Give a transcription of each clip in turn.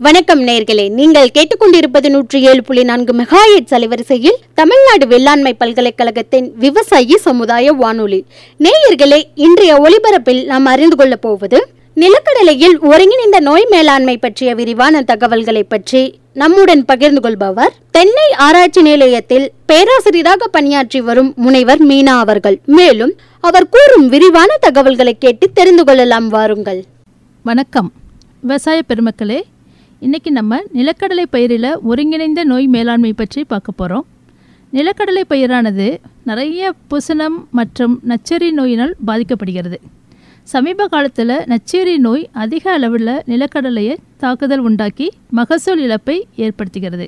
வணக்கம் நேர்களே நீங்கள் கேட்டுக்கொண்டிருப்பது நூற்றி ஏழு புள்ளி நான்கு மெகாஹெட்ஸ் அலைவரிசையில் தமிழ்நாடு வேளாண்மை பல்கலைக்கழகத்தின் விவசாயி சமுதாய வானொலி நேயர்களே இன்றைய ஒலிபரப்பில் நாம் அறிந்து கொள்ளப் போவது நிலக்கடலையில் ஒருங்கிணைந்த நோய் மேலாண்மை பற்றிய விரிவான தகவல்களை பற்றி நம்முடன் பகிர்ந்து கொள்பவர் தென்னை ஆராய்ச்சி நிலையத்தில் பேராசிரியராக பணியாற்றி வரும் முனைவர் மீனா அவர்கள் மேலும் அவர் கூறும் விரிவான தகவல்களை கேட்டு தெரிந்து கொள்ளலாம் வாருங்கள் வணக்கம் விவசாய பெருமக்களே இன்றைக்கி நம்ம நிலக்கடலை பயிரில் ஒருங்கிணைந்த நோய் மேலாண்மை பற்றி பார்க்க போகிறோம் நிலக்கடலை பயிரானது நிறைய புசனம் மற்றும் நச்சரி நோயினால் பாதிக்கப்படுகிறது சமீப காலத்தில் நச்சேரி நோய் அதிக அளவில் நிலக்கடலையை தாக்குதல் உண்டாக்கி மகசூல் இழப்பை ஏற்படுத்துகிறது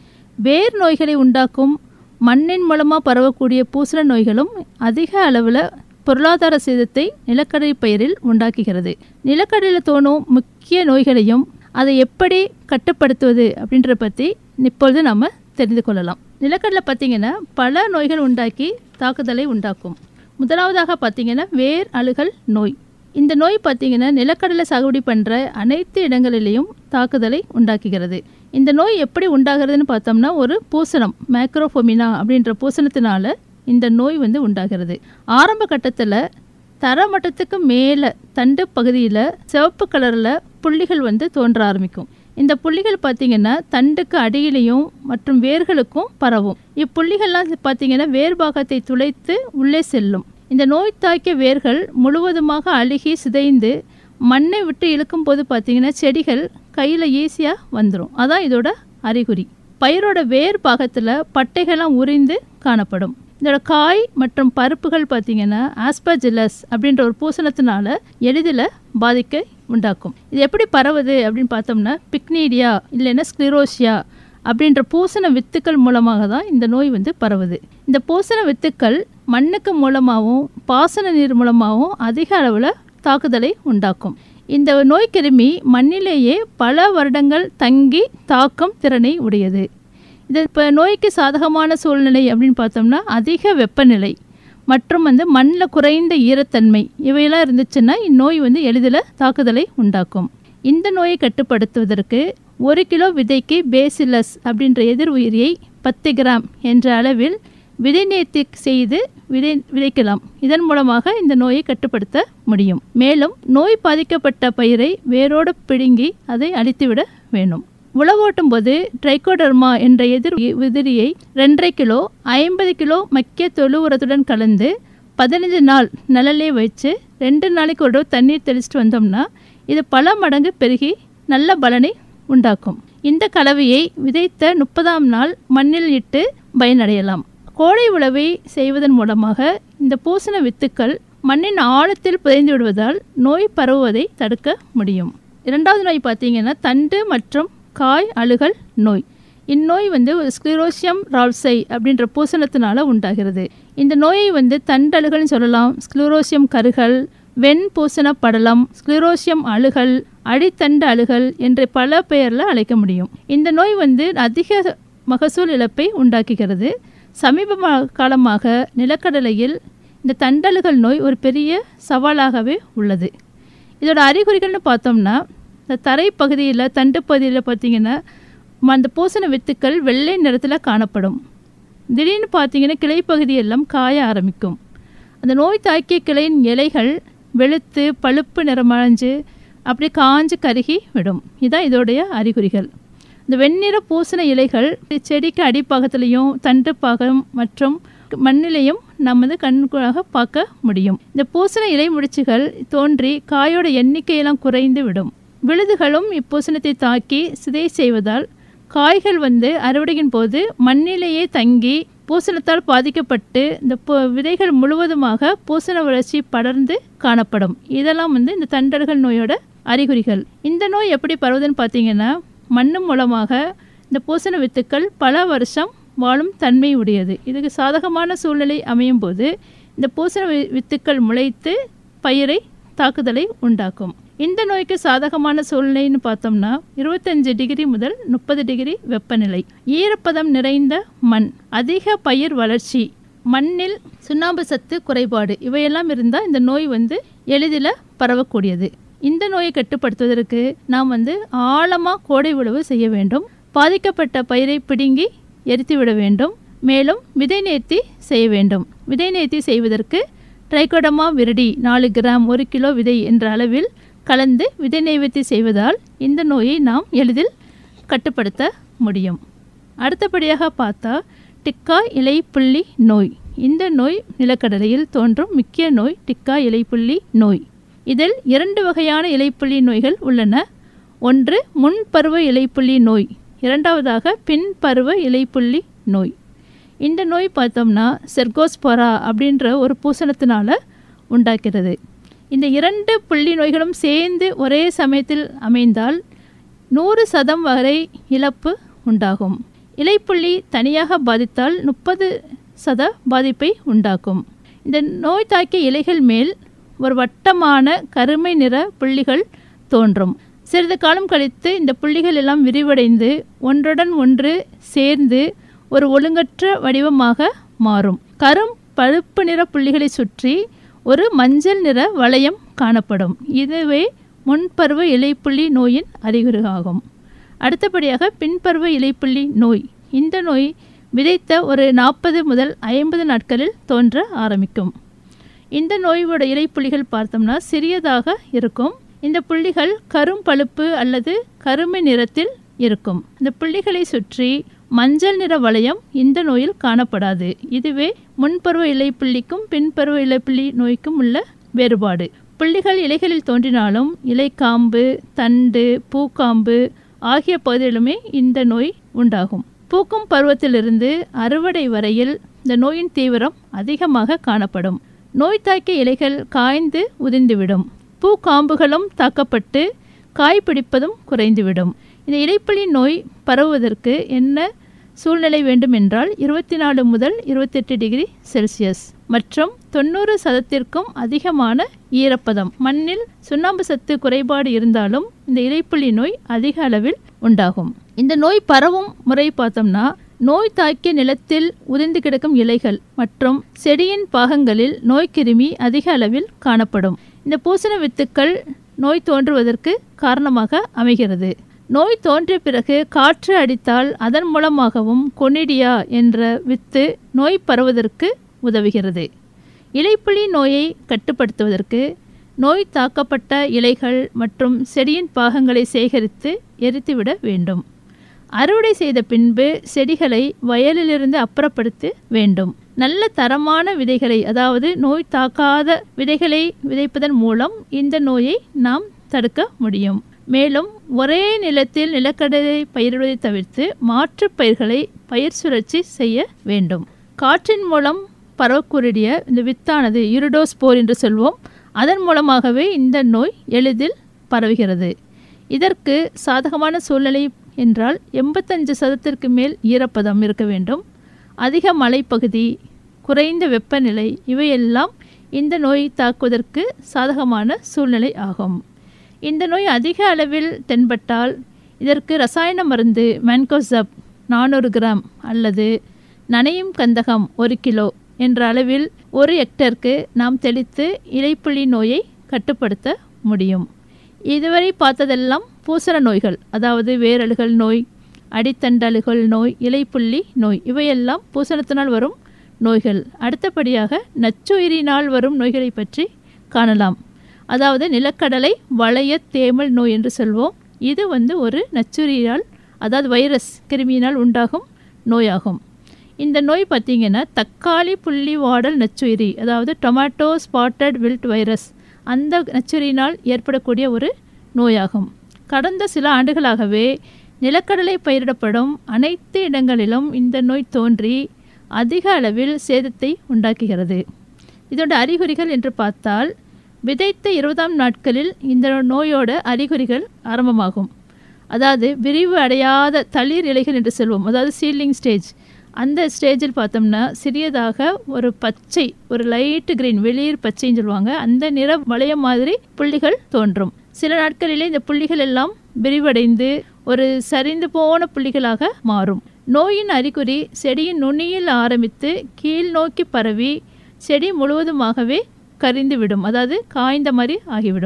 வேர் நோய்களை உண்டாக்கும் மண்ணின் மூலமாக பரவக்கூடிய பூசண நோய்களும் அதிக அளவில் பொருளாதார சேதத்தை நிலக்கடலை பயிரில் உண்டாக்குகிறது நிலக்கடலில் தோணும் முக்கிய நோய்களையும் அதை எப்படி கட்டுப்படுத்துவது அப்படின்றத பற்றி இப்பொழுது நம்ம தெரிந்து கொள்ளலாம் நிலக்கடலை பார்த்திங்கன்னா பல நோய்கள் உண்டாக்கி தாக்குதலை உண்டாக்கும் முதலாவதாக பார்த்திங்கன்னா வேர் அழுகல் நோய் இந்த நோய் பார்த்திங்கன்னா நிலக்கடலை சாகுபடி பண்ணுற அனைத்து இடங்களிலேயும் தாக்குதலை உண்டாக்குகிறது இந்த நோய் எப்படி உண்டாகிறதுன்னு பார்த்தோம்னா ஒரு பூசணம் மேக்ரோஃபோமினா அப்படின்ற பூசணத்தினால இந்த நோய் வந்து உண்டாகிறது ஆரம்ப கட்டத்தில் தரமட்டத்துக்கு மேலே தண்டு பகுதியில் சிவப்பு கலரில் புள்ளிகள் வந்து தோன்ற ஆரம்பிக்கும் இந்த புள்ளிகள் பார்த்திங்கன்னா தண்டுக்கு அடியிலையும் மற்றும் வேர்களுக்கும் பரவும் இப்புள்ளிகள்லாம் பார்த்திங்கன்னா வேர் பாகத்தை துளைத்து உள்ளே செல்லும் இந்த நோய் தாக்கிய வேர்கள் முழுவதுமாக அழுகி சிதைந்து மண்ணை விட்டு இழுக்கும்போது பார்த்திங்கன்னா செடிகள் கையில் ஈஸியாக வந்துடும் அதான் இதோட அறிகுறி பயிரோட வேர் பாகத்தில் பட்டைகள்லாம் உறிந்து காணப்படும் இதோட காய் மற்றும் பருப்புகள் பார்த்திங்கன்னா ஆஸ்பஜிலஸ் அப்படின்ற ஒரு பூசணத்தினால எளிதில் பாதிக்க உண்டாக்கும் இது எப்படி பரவுது அப்படின்னு பார்த்தோம்னா பிக்னீடியா இல்லைன்னா ஸ்க்ளிரோஷியா அப்படின்ற பூசண வித்துக்கள் மூலமாக தான் இந்த நோய் வந்து பரவுது இந்த பூசண வித்துக்கள் மண்ணுக்கு மூலமாகவும் பாசன நீர் மூலமாகவும் அதிக அளவில் தாக்குதலை உண்டாக்கும் இந்த நோய் கிருமி மண்ணிலேயே பல வருடங்கள் தங்கி தாக்கும் திறனை உடையது இது இப்போ நோய்க்கு சாதகமான சூழ்நிலை அப்படின்னு பார்த்தோம்னா அதிக வெப்பநிலை மற்றும் வந்து மண்ணில் குறைந்த ஈரத்தன்மை இவையெல்லாம் இருந்துச்சுன்னா இந்நோய் வந்து எளிதில் தாக்குதலை உண்டாக்கும் இந்த நோயை கட்டுப்படுத்துவதற்கு ஒரு கிலோ விதைக்கு பேசிலஸ் அப்படின்ற எதிர் உயிரியை பத்து கிராம் என்ற அளவில் விதை நேர்த்தி செய்து விதை விதைக்கலாம் இதன் மூலமாக இந்த நோயை கட்டுப்படுத்த முடியும் மேலும் நோய் பாதிக்கப்பட்ட பயிரை வேரோடு பிடுங்கி அதை அழித்துவிட வேண்டும் உழவோட்டும் போது ட்ரைகோடர்மா என்ற எதிர் உதிரியை ரெண்டரை கிலோ ஐம்பது கிலோ மக்கிய தொழு உரத்துடன் கலந்து பதினஞ்சு நாள் நிழலே வச்சு ரெண்டு நாளைக்கு ஒரு தடவை தண்ணீர் தெளிச்சிட்டு வந்தோம்னா இது பல மடங்கு பெருகி நல்ல பலனை உண்டாக்கும் இந்த கலவையை விதைத்த முப்பதாம் நாள் மண்ணில் இட்டு பயனடையலாம் கோடை உழவை செய்வதன் மூலமாக இந்த பூசண வித்துக்கள் மண்ணின் ஆழத்தில் புதைந்து விடுவதால் நோய் பரவுவதை தடுக்க முடியும் இரண்டாவது நோய் பார்த்தீங்கன்னா தண்டு மற்றும் காய் அழுகல் நோய் இந்நோய் வந்து ஸ்க்ளிரோசியம் ரால்சை அப்படின்ற பூசணத்தினால உண்டாகிறது இந்த நோயை வந்து தண்டழுகல்னு சொல்லலாம் ஸ்க்ளிரோசியம் கருகல் வெண் பூசண படலம் ஸ்க்ளிரோசியம் அழுகல் அடித்தண்டு அழுகல் என்ற பல பெயரில் அழைக்க முடியும் இந்த நோய் வந்து அதிக மகசூல் இழப்பை உண்டாக்குகிறது சமீப காலமாக நிலக்கடலையில் இந்த தண்டலுகள் நோய் ஒரு பெரிய சவாலாகவே உள்ளது இதோட அறிகுறிகள்னு பார்த்தோம்னா இந்த தரை பகுதியில் தண்டு பகுதியில் பார்த்திங்கன்னா அந்த பூசண வித்துக்கள் வெள்ளை நிறத்தில் காணப்படும் திடீர்னு பார்த்தீங்கன்னா கிளைப்பகுதியெல்லாம் காய ஆரம்பிக்கும் அந்த நோய் தாக்கிய கிளையின் இலைகள் வெளுத்து பழுப்பு நிறமடைஞ்சு அப்படியே காஞ்சு கருகி விடும் இதுதான் இதோடைய அறிகுறிகள் இந்த வெண்ணிற பூசண இலைகள் செடிக்கு அடிப்பாகத்திலையும் தண்டு பாகம் மற்றும் மண்ணிலையும் நம்ம வந்து கண்கூடாக பார்க்க முடியும் இந்த பூசண இலை முடிச்சுகள் தோன்றி காயோட எண்ணிக்கையெல்லாம் குறைந்து விடும் விழுதுகளும் இப்பூசணத்தை தாக்கி சிதை செய்வதால் காய்கள் வந்து அறுவடையின் போது மண்ணிலேயே தங்கி பூசணத்தால் பாதிக்கப்பட்டு இந்த விதைகள் முழுவதுமாக பூசண வளர்ச்சி படர்ந்து காணப்படும் இதெல்லாம் வந்து இந்த தண்டல்கள் நோயோட அறிகுறிகள் இந்த நோய் எப்படி பரவுதுன்னு பார்த்தீங்கன்னா மண்ணு மூலமாக இந்த பூசண வித்துக்கள் பல வருஷம் வாழும் தன்மை உடையது இதுக்கு சாதகமான சூழ்நிலை அமையும் போது இந்த பூசண வித்துக்கள் முளைத்து பயிரை தாக்குதலை உண்டாக்கும் இந்த நோய்க்கு சாதகமான சூழ்நிலைன்னு பார்த்தோம்னா இருபத்தஞ்சு டிகிரி முதல் முப்பது டிகிரி வெப்பநிலை ஈரப்பதம் நிறைந்த மண் அதிக பயிர் வளர்ச்சி மண்ணில் சுண்ணாம்பு சத்து குறைபாடு இவையெல்லாம் இருந்தால் இந்த நோய் வந்து எளிதில் பரவக்கூடியது இந்த நோயை கட்டுப்படுத்துவதற்கு நாம் வந்து ஆழமாக கோடை உழவு செய்ய வேண்டும் பாதிக்கப்பட்ட பயிரை பிடுங்கி எரித்து விட வேண்டும் மேலும் விதை நேர்த்தி செய்ய வேண்டும் விதை நேர்த்தி செய்வதற்கு ட்ரைகோடமா விரடி நாலு கிராம் ஒரு கிலோ விதை என்ற அளவில் கலந்து விதை நேர்த்தி செய்வதால் இந்த நோயை நாம் எளிதில் கட்டுப்படுத்த முடியும் அடுத்தபடியாக பார்த்தா டிக்கா இலை புள்ளி நோய் இந்த நோய் நிலக்கடலையில் தோன்றும் முக்கிய நோய் டிக்கா இலைப்புள்ளி நோய் இதில் இரண்டு வகையான இலைப்புள்ளி நோய்கள் உள்ளன ஒன்று முன்பருவ இலைப்புள்ளி நோய் இரண்டாவதாக பின்பருவ இலைப்புள்ளி நோய் இந்த நோய் பார்த்தோம்னா செர்கோஸ்பொரா அப்படின்ற ஒரு பூசணத்தினால உண்டாக்கிறது இந்த இரண்டு புள்ளி நோய்களும் சேர்ந்து ஒரே சமயத்தில் அமைந்தால் நூறு சதம் வரை இழப்பு உண்டாகும் இலைப்புள்ளி தனியாக பாதித்தால் முப்பது சத பாதிப்பை உண்டாக்கும் இந்த நோய் தாக்கிய இலைகள் மேல் ஒரு வட்டமான கருமை நிற புள்ளிகள் தோன்றும் சிறிது காலம் கழித்து இந்த புள்ளிகள் எல்லாம் விரிவடைந்து ஒன்றுடன் ஒன்று சேர்ந்து ஒரு ஒழுங்கற்ற வடிவமாக மாறும் கரும் பழுப்பு நிற புள்ளிகளை சுற்றி ஒரு மஞ்சள் நிற வளையம் காணப்படும் இதுவே முன்பருவ இலைப்புள்ளி நோயின் அறிகுறியாகும் அடுத்தபடியாக பின்பருவ இலைப்புள்ளி நோய் இந்த நோய் விதைத்த ஒரு நாற்பது முதல் ஐம்பது நாட்களில் தோன்ற ஆரம்பிக்கும் இந்த நோயோட இலைப்புள்ளிகள் பார்த்தோம்னா சிறியதாக இருக்கும் இந்த புள்ளிகள் கரும் பழுப்பு அல்லது கருமை நிறத்தில் இருக்கும் இந்த புள்ளிகளை சுற்றி மஞ்சள் நிற வளையம் இந்த நோயில் காணப்படாது இதுவே முன்பருவ இலைப்புள்ளிக்கும் பின்பருவ இலைப்புள்ளி நோய்க்கும் உள்ள வேறுபாடு புள்ளிகள் இலைகளில் தோன்றினாலும் இலைக்காம்பு தண்டு பூக்காம்பு ஆகிய பகுதிகளுமே இந்த நோய் உண்டாகும் பூக்கும் பருவத்திலிருந்து அறுவடை வரையில் இந்த நோயின் தீவிரம் அதிகமாக காணப்படும் நோய் தாக்கிய இலைகள் காய்ந்து உதிர்ந்துவிடும் பூக்காம்புகளும் தாக்கப்பட்டு காய் பிடிப்பதும் குறைந்துவிடும் இந்த இலைப்புலி நோய் பரவுவதற்கு என்ன சூழ்நிலை வேண்டும் என்றால் இருபத்தி நாலு முதல் இருபத்தெட்டு டிகிரி செல்சியஸ் மற்றும் தொண்ணூறு சதத்திற்கும் அதிகமான ஈரப்பதம் மண்ணில் சுண்ணாம்பு சத்து குறைபாடு இருந்தாலும் இந்த இலைப்புலி நோய் அதிக அளவில் உண்டாகும் இந்த நோய் பரவும் முறை பார்த்தோம்னா நோய் தாக்கிய நிலத்தில் உதிர்ந்து கிடக்கும் இலைகள் மற்றும் செடியின் பாகங்களில் நோய்க்கிருமி அதிக அளவில் காணப்படும் இந்த பூசண வித்துக்கள் நோய் தோன்றுவதற்கு காரணமாக அமைகிறது நோய் தோன்றிய பிறகு காற்று அடித்தால் அதன் மூலமாகவும் கொனிடியா என்ற வித்து நோய் பரவுவதற்கு உதவுகிறது இலைப்புலி நோயை கட்டுப்படுத்துவதற்கு நோய் தாக்கப்பட்ட இலைகள் மற்றும் செடியின் பாகங்களை சேகரித்து எரித்துவிட வேண்டும் அறுவடை செய்த பின்பு செடிகளை வயலிலிருந்து அப்புறப்படுத்த வேண்டும் நல்ல தரமான விதைகளை அதாவது நோய் தாக்காத விதைகளை விதைப்பதன் மூலம் இந்த நோயை நாம் தடுக்க முடியும் மேலும் ஒரே நிலத்தில் நிலக்கடலை பயிரிடுவதை தவிர்த்து மாற்றுப் பயிர்களை பயிர் சுழற்சி செய்ய வேண்டும் காற்றின் மூலம் பரவக்கூடிய இந்த வித்தானது யூரிடோஸ்போர் என்று சொல்வோம் அதன் மூலமாகவே இந்த நோய் எளிதில் பரவுகிறது இதற்கு சாதகமான சூழ்நிலை என்றால் எண்பத்தஞ்சு சதத்திற்கு மேல் ஈரப்பதம் இருக்க வேண்டும் அதிக மலைப்பகுதி குறைந்த வெப்பநிலை இவையெல்லாம் இந்த நோய் தாக்குவதற்கு சாதகமான சூழ்நிலை ஆகும் இந்த நோய் அதிக அளவில் தென்பட்டால் இதற்கு ரசாயன மருந்து மேன்கோசப் நானூறு கிராம் அல்லது நனையும் கந்தகம் ஒரு கிலோ என்ற அளவில் ஒரு ஹெக்டருக்கு நாம் தெளித்து இலைப்புள்ளி நோயை கட்டுப்படுத்த முடியும் இதுவரை பார்த்ததெல்லாம் பூசண நோய்கள் அதாவது வேரல்கள் நோய் அடித்தண்டலுகள் நோய் இலைப்புள்ளி நோய் இவையெல்லாம் பூசணத்தினால் வரும் நோய்கள் அடுத்தபடியாக நச்சுயிரினால் வரும் நோய்களை பற்றி காணலாம் அதாவது நிலக்கடலை வளைய தேமல் நோய் என்று சொல்வோம் இது வந்து ஒரு நச்சுயிரியால் அதாவது வைரஸ் கிருமியினால் உண்டாகும் நோயாகும் இந்த நோய் பார்த்திங்கன்னா தக்காளி புள்ளி வாடல் நச்சுயிரி அதாவது டொமேட்டோ ஸ்பாட்டட் வில்ட் வைரஸ் அந்த நச்சுயிரினால் ஏற்படக்கூடிய ஒரு நோயாகும் கடந்த சில ஆண்டுகளாகவே நிலக்கடலை பயிரிடப்படும் அனைத்து இடங்களிலும் இந்த நோய் தோன்றி அதிக அளவில் சேதத்தை உண்டாக்குகிறது இதோட அறிகுறிகள் என்று பார்த்தால் விதைத்த இருபதாம் நாட்களில் இந்த நோயோட அறிகுறிகள் ஆரம்பமாகும் அதாவது விரிவு அடையாத தளிர் இலைகள் என்று சொல்வோம் அதாவது சீலிங் ஸ்டேஜ் அந்த ஸ்டேஜில் பார்த்தோம்னா சிறியதாக ஒரு பச்சை ஒரு லைட் கிரீன் வெளிர் பச்சைன்னு சொல்லுவாங்க அந்த நிற வளையம் மாதிரி புள்ளிகள் தோன்றும் சில நாட்களிலே இந்த புள்ளிகள் எல்லாம் விரிவடைந்து ஒரு சரிந்து போன புள்ளிகளாக மாறும் நோயின் அறிகுறி செடியின் நுனியில் ஆரம்பித்து கீழ் நோக்கி பரவி செடி முழுவதுமாகவே கரிந்து விடும் அதாவது காய்ந்த மாதிரி ஆகிவிடும்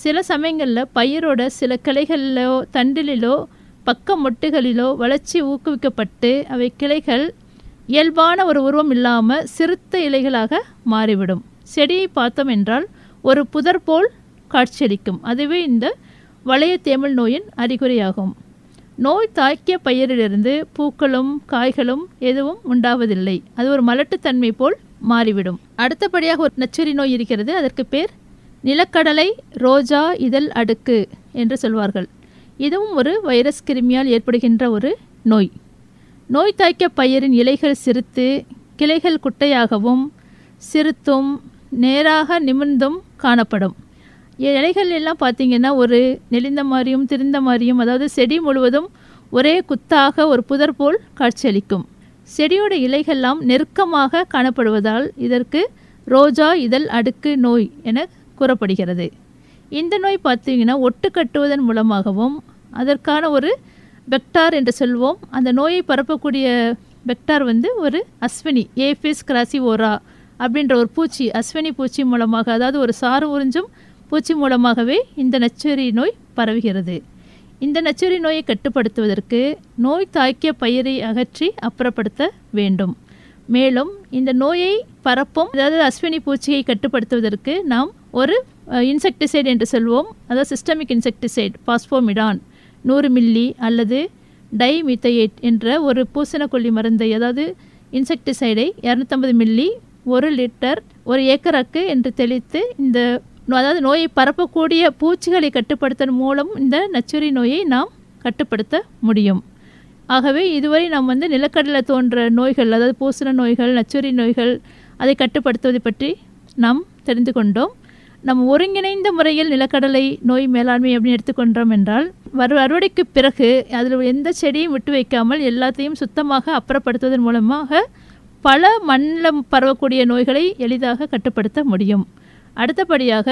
சில சமயங்களில் பயிரோட சில கிளைகளிலோ தண்டிலோ பக்க மொட்டுகளிலோ வளர்ச்சி ஊக்குவிக்கப்பட்டு அவை கிளைகள் இயல்பான ஒரு உருவம் இல்லாமல் சிறுத்த இலைகளாக மாறிவிடும் செடியை பார்த்தோம் என்றால் ஒரு புதர் போல் காட்சியளிக்கும் அதுவே இந்த வளைய தேமல் நோயின் அறிகுறியாகும் நோய் தாக்கிய பயிரிலிருந்து பூக்களும் காய்களும் எதுவும் உண்டாவதில்லை அது ஒரு மலட்டுத்தன்மை போல் மாறிவிடும் அடுத்தபடியாக ஒரு நச்சுரி நோய் இருக்கிறது அதற்கு பேர் நிலக்கடலை ரோஜா இதழ் அடுக்கு என்று சொல்வார்கள் இதுவும் ஒரு வைரஸ் கிருமியால் ஏற்படுகின்ற ஒரு நோய் நோய் தாக்கிய பயிரின் இலைகள் சிறுத்து கிளைகள் குட்டையாகவும் சிறுத்தும் நேராக நிமிர்ந்தும் காணப்படும் இலைகள் எல்லாம் பார்த்தீங்கன்னா ஒரு நெளிந்த மாதிரியும் திரிந்த மாதிரியும் அதாவது செடி முழுவதும் ஒரே குத்தாக ஒரு புதர் போல் காட்சியளிக்கும் செடியோட இலைகள்லாம் நெருக்கமாக காணப்படுவதால் இதற்கு ரோஜா இதழ் அடுக்கு நோய் என கூறப்படுகிறது இந்த நோய் பார்த்தீங்கன்னா ஒட்டு கட்டுவதன் மூலமாகவும் அதற்கான ஒரு வெக்டார் என்று சொல்வோம் அந்த நோயை பரப்பக்கூடிய வெக்டார் வந்து ஒரு அஸ்வினி ஏஃபிஸ் கிராசிவோரா அப்படின்ற ஒரு பூச்சி அஸ்வினி பூச்சி மூலமாக அதாவது ஒரு சாறு உறிஞ்சும் பூச்சி மூலமாகவே இந்த நச்சுரி நோய் பரவுகிறது இந்த நச்சுரி நோயை கட்டுப்படுத்துவதற்கு நோய் தாக்கிய பயிரை அகற்றி அப்புறப்படுத்த வேண்டும் மேலும் இந்த நோயை பரப்பும் அதாவது அஸ்வினி பூச்சியை கட்டுப்படுத்துவதற்கு நாம் ஒரு இன்செக்டிசைடு என்று சொல்வோம் அதாவது சிஸ்டமிக் இன்செக்டிசைட் பாஸ்போமிடான் நூறு மில்லி அல்லது டைமித்தையேட் என்ற ஒரு பூசணக்கொல்லி மருந்தை அதாவது இன்செக்டிசைடை இரநூத்தம்பது மில்லி ஒரு லிட்டர் ஒரு ஏக்கருக்கு என்று தெளித்து இந்த அதாவது நோயை பரப்பக்கூடிய பூச்சிகளை கட்டுப்படுத்தல் மூலம் இந்த நச்சுரி நோயை நாம் கட்டுப்படுத்த முடியும் ஆகவே இதுவரை நாம் வந்து நிலக்கடலில் தோன்ற நோய்கள் அதாவது பூசண நோய்கள் நச்சுரி நோய்கள் அதை கட்டுப்படுத்துவது பற்றி நாம் தெரிந்து கொண்டோம் நம்ம ஒருங்கிணைந்த முறையில் நிலக்கடலை நோய் மேலாண்மை அப்படின்னு எடுத்துக்கொண்டோம் என்றால் வரு அறுவடைக்கு பிறகு அதில் எந்த செடியும் விட்டு வைக்காமல் எல்லாத்தையும் சுத்தமாக அப்புறப்படுத்துவதன் மூலமாக பல மண்ணில் பரவக்கூடிய நோய்களை எளிதாக கட்டுப்படுத்த முடியும் அடுத்தபடியாக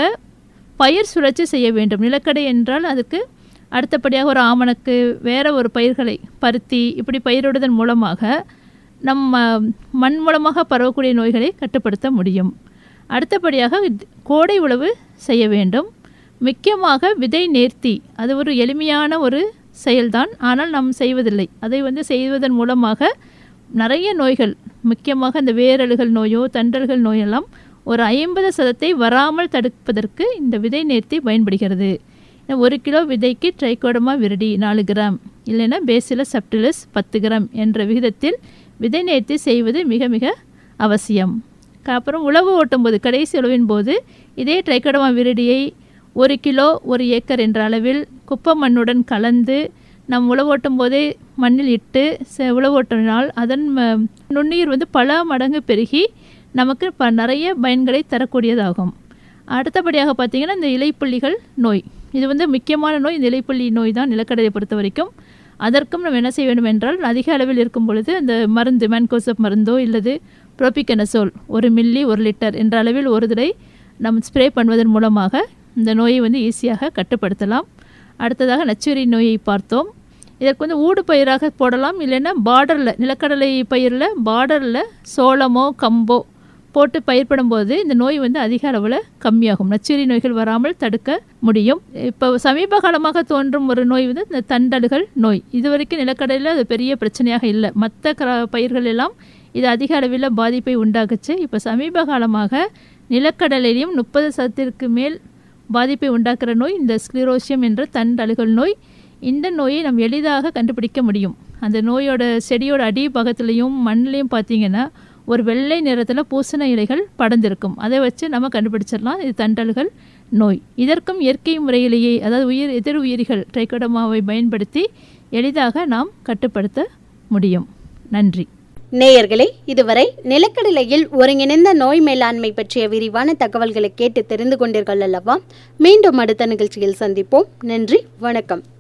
பயிர் சுழற்சி செய்ய வேண்டும் நிலக்கடை என்றால் அதுக்கு அடுத்தபடியாக ஒரு ஆமணக்கு வேறு ஒரு பயிர்களை பருத்தி இப்படி பயிரிடுவதன் மூலமாக நம்ம மண் மூலமாக பரவக்கூடிய நோய்களை கட்டுப்படுத்த முடியும் அடுத்தபடியாக கோடை உழவு செய்ய வேண்டும் முக்கியமாக விதை நேர்த்தி அது ஒரு எளிமையான ஒரு செயல்தான் ஆனால் நாம் செய்வதில்லை அதை வந்து செய்வதன் மூலமாக நிறைய நோய்கள் முக்கியமாக இந்த வேரலுகள் நோயோ தண்டல்கள் நோயெல்லாம் ஒரு ஐம்பது சதத்தை வராமல் தடுப்பதற்கு இந்த விதை நேர்த்தி பயன்படுகிறது ஒரு கிலோ விதைக்கு ட்ரைகோடமா விரடி நாலு கிராம் இல்லைன்னா பேசில சப்டிலஸ் பத்து கிராம் என்ற விகிதத்தில் விதை நேர்த்தி செய்வது மிக மிக அவசியம் அப்புறம் உழவு ஓட்டும் போது கடைசி உழவின் போது இதே ட்ரைகோடமா விரடியை ஒரு கிலோ ஒரு ஏக்கர் என்ற அளவில் குப்பை மண்ணுடன் கலந்து நம் உழவோட்டும் போதே மண்ணில் இட்டு உழவோட்டினால் அதன் நுண்ணுயிர் வந்து பல மடங்கு பெருகி நமக்கு ப நிறைய பயன்களை தரக்கூடியதாகும் அடுத்தபடியாக பார்த்திங்கன்னா இந்த இலைப்புள்ளிகள் நோய் இது வந்து முக்கியமான நோய் இந்த இலைப்புள்ளி நோய் தான் நிலக்கடலை பொறுத்த வரைக்கும் அதற்கும் நம்ம என்ன செய்ய வேண்டும் என்றால் அதிக அளவில் இருக்கும் பொழுது அந்த மருந்து மேன்கோசப் மருந்தோ இல்லது ப்ரோபிகனசோல் ஒரு மில்லி ஒரு லிட்டர் என்ற அளவில் ஒரு தடவை நம் ஸ்ப்ரே பண்ணுவதன் மூலமாக இந்த நோயை வந்து ஈஸியாக கட்டுப்படுத்தலாம் அடுத்ததாக நச்சுரி நோயை பார்த்தோம் இதற்கு வந்து ஊடு பயிராக போடலாம் இல்லைன்னா பார்டரில் நிலக்கடலை பயிரில் பார்டரில் சோளமோ கம்போ போட்டு பயிர்படும் போது இந்த நோய் வந்து அதிக அளவில் கம்மியாகும் நச்சுரி நோய்கள் வராமல் தடுக்க முடியும் இப்போ சமீப காலமாக தோன்றும் ஒரு நோய் வந்து இந்த தண்டல்கள் நோய் இது வரைக்கும் நிலக்கடலில் அது பெரிய பிரச்சனையாக இல்லை மற்ற க பயிர்கள் எல்லாம் இது அதிக அளவில் பாதிப்பை உண்டாக்குச்சு இப்போ சமீப காலமாக நிலக்கடலையிலையும் முப்பது சதத்திற்கு மேல் பாதிப்பை உண்டாக்குற நோய் இந்த ஸ்க்ளிரோசியம் என்ற தண்டல்கள் நோய் இந்த நோயை நம்ம எளிதாக கண்டுபிடிக்க முடியும் அந்த நோயோட செடியோட அடி பக்கத்துலேயும் மண்ணிலையும் பார்த்தீங்கன்னா ஒரு வெள்ளை நிறத்தில் பூசண இலைகள் படர்ந்திருக்கும் அதை வச்சு நம்ம கண்டுபிடிச்சிடலாம் இது தண்டல்கள் நோய் இதற்கும் இயற்கை முறையிலேயே அதாவது உயிர் எதிர் உயிரிகள் ட்ரைகோடமாவை பயன்படுத்தி எளிதாக நாம் கட்டுப்படுத்த முடியும் நன்றி நேயர்களே இதுவரை நிலக்கடலையில் ஒருங்கிணைந்த நோய் மேலாண்மை பற்றிய விரிவான தகவல்களை கேட்டு தெரிந்து கொண்டீர்கள் அல்லவா மீண்டும் அடுத்த நிகழ்ச்சியில் சந்திப்போம் நன்றி வணக்கம்